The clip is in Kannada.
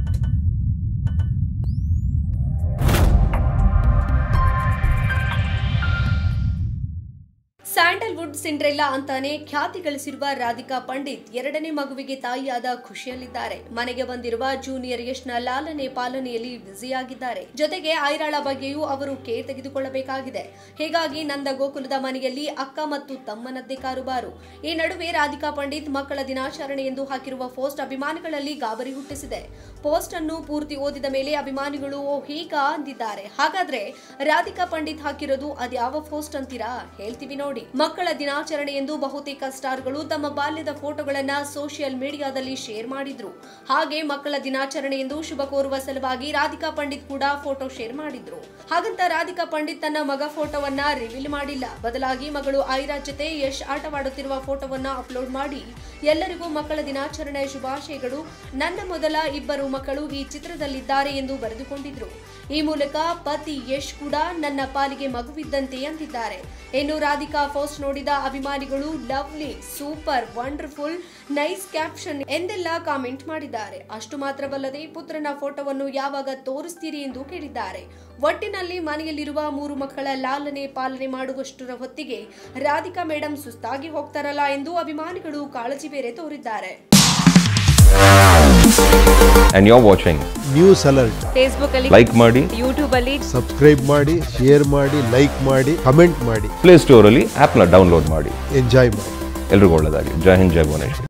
ಸ್ಯಾಂಡಲ್ವುಡ್ ಸಿಂಡ್ರೆಲ್ಲಾ ಅಂತಾನೆ ಖ್ಯಾತಿ ಗಳಿಸಿರುವ ರಾಧಿಕಾ ಪಂಡಿತ್ ಎರಡನೇ ಮಗುವಿಗೆ ತಾಯಿಯಾದ ಖುಷಿಯಲ್ಲಿದ್ದಾರೆ ಮನೆಗೆ ಬಂದಿರುವ ಜೂನಿಯರ್ ಯಶ್ನ ಲಾಲನೆ ಪಾಲನೆಯಲ್ಲಿ ಬ್ಯುಸಿಯಾಗಿದ್ದಾರೆ ಜೊತೆಗೆ ಐರಾಳ ಬಗ್ಗೆಯೂ ಅವರು ಕೇರ್ ತೆಗೆದುಕೊಳ್ಳಬೇಕಾಗಿದೆ ಹೀಗಾಗಿ ನಂದ ಗೋಕುಲದ ಮನೆಯಲ್ಲಿ ಅಕ್ಕ ಮತ್ತು ತಮ್ಮನದ್ದೇ ಕಾರುಬಾರು ಈ ನಡುವೆ ರಾಧಿಕಾ ಪಂಡಿತ್ ಮಕ್ಕಳ ದಿನಾಚರಣೆ ಎಂದು ಹಾಕಿರುವ ಪೋಸ್ಟ್ ಅಭಿಮಾನಿಗಳಲ್ಲಿ ಗಾಬರಿ ಹುಟ್ಟಿಸಿದೆ ಪೋಸ್ಟ್ ಅನ್ನು ಪೂರ್ತಿ ಓದಿದ ಮೇಲೆ ಅಭಿಮಾನಿಗಳು ಓ ಹೀಗ ಅಂದಿದ್ದಾರೆ ಹಾಗಾದ್ರೆ ರಾಧಿಕಾ ಪಂಡಿತ್ ಹಾಕಿರೋದು ಅದ್ಯಾವ ಪೋಸ್ಟ್ ಅಂತೀರಾ ಹೇಳ್ತೀವಿ ನೋಡಿ ಮಕ್ಕಳ ದಿನಾಚರಣೆ ಎಂದು ಬಹುತೇಕ ಸ್ಟಾರ್ಗಳು ತಮ್ಮ ಬಾಲ್ಯದ ಫೋಟೋಗಳನ್ನ ಸೋಷಿಯಲ್ ಮೀಡಿಯಾದಲ್ಲಿ ಶೇರ್ ಮಾಡಿದ್ರು ಹಾಗೆ ಮಕ್ಕಳ ದಿನಾಚರಣೆ ಎಂದು ಶುಭ ಕೋರುವ ಸಲುವಾಗಿ ರಾಧಿಕಾ ಪಂಡಿತ್ ಕೂಡ ಫೋಟೋ ಶೇರ್ ಮಾಡಿದ್ರು ಹಾಗಂತ ರಾಧಿಕಾ ಪಂಡಿತ್ ತನ್ನ ಮಗ ಫೋಟೋವನ್ನ ರಿವೀಲ್ ಮಾಡಿಲ್ಲ ಬದಲಾಗಿ ಮಗಳು ಐರಾ ಜೊತೆ ಯಶ್ ಆಟವಾಡುತ್ತಿರುವ ಫೋಟೋವನ್ನ ಅಪ್ಲೋಡ್ ಮಾಡಿ ಎಲ್ಲರಿಗೂ ಮಕ್ಕಳ ದಿನಾಚರಣೆ ಶುಭಾಶಯಗಳು ನನ್ನ ಮೊದಲ ಇಬ್ಬರು ಮಕ್ಕಳು ಈ ಚಿತ್ರದಲ್ಲಿದ್ದಾರೆ ಎಂದು ಬರೆದುಕೊಂಡಿದ್ರು ಈ ಮೂಲಕ ಪತಿ ಯಶ್ ಕೂಡ ನನ್ನ ಪಾಲಿಗೆ ಮಗುವಿದ್ದಂತೆ ಅಂದಿದ್ದಾರೆ ಇನ್ನು ರಾಧಿಕಾ ಪೋಸ್ಟ್ ನೋಡಿದ ಅಭಿಮಾನಿಗಳು lovely super wonderful nice caption ಎಂದೆಲ್ಲ ಕಾಮೆಂಟ್ ಮಾಡಿದ್ದಾರೆ ಅಷ್ಟು ಮಾತ್ರವಲ್ಲದೆ ಪುತ್ರನ ಫೋಟೋವನ್ನು ಯಾವಾಗ ತೋರಿಸ್ತೀರಿ ಎಂದು ಕೇಳಿದ್ದಾರೆ ಒಟ್ಟಿನಲ್ಲಿ ಮನೆಯಲ್ಲಿರುವ ಮೂರು ಮಕ್ಕಳ ಲಾಲನೆ ಪಾಲನೆ ಮಾಡುವಷ್ಟರ ಹೊತ್ತಿಗೆ ರಾಧಿಕಾ ಮೇಡಮ್ ಸುಸ್ತಾಗಿ ಹೋಗ್ತಾರಲ್ಲ ಎಂದು ಅಭಿಮಾನಿಗಳು ಕಾಳಜಿ ಬೇರೆ ತೋರಿದ್ದಾರೆ and you're watching. News alert Facebook ಅಲ್ಲಿ Like ಮಾಡಿ ಯೂಟ್ಯೂಬ್ ಅಲ್ಲಿ ಸಬ್ಸ್ಕ್ರೈಬ್ ಮಾಡಿ ಶೇರ್ ಮಾಡಿ ಲೈಕ್ ಮಾಡಿ ಕಮೆಂಟ್ ಮಾಡಿ ಪ್ಲೇ ಸ್ಟೋರಲ್ಲಿ ಆ್ಯಪ್ನ ಡೌನ್ಲೋಡ್ ಮಾಡಿ ಎಂಜಾಯ್ ಮಾಡಿ ಎಲ್ರಿಗೂ ಒಳ್ಳೆಯದಾಗಲಿ ಜೈ ಹಿಂದ್ ಜೈ ಭುವನೇಶ್ವರ್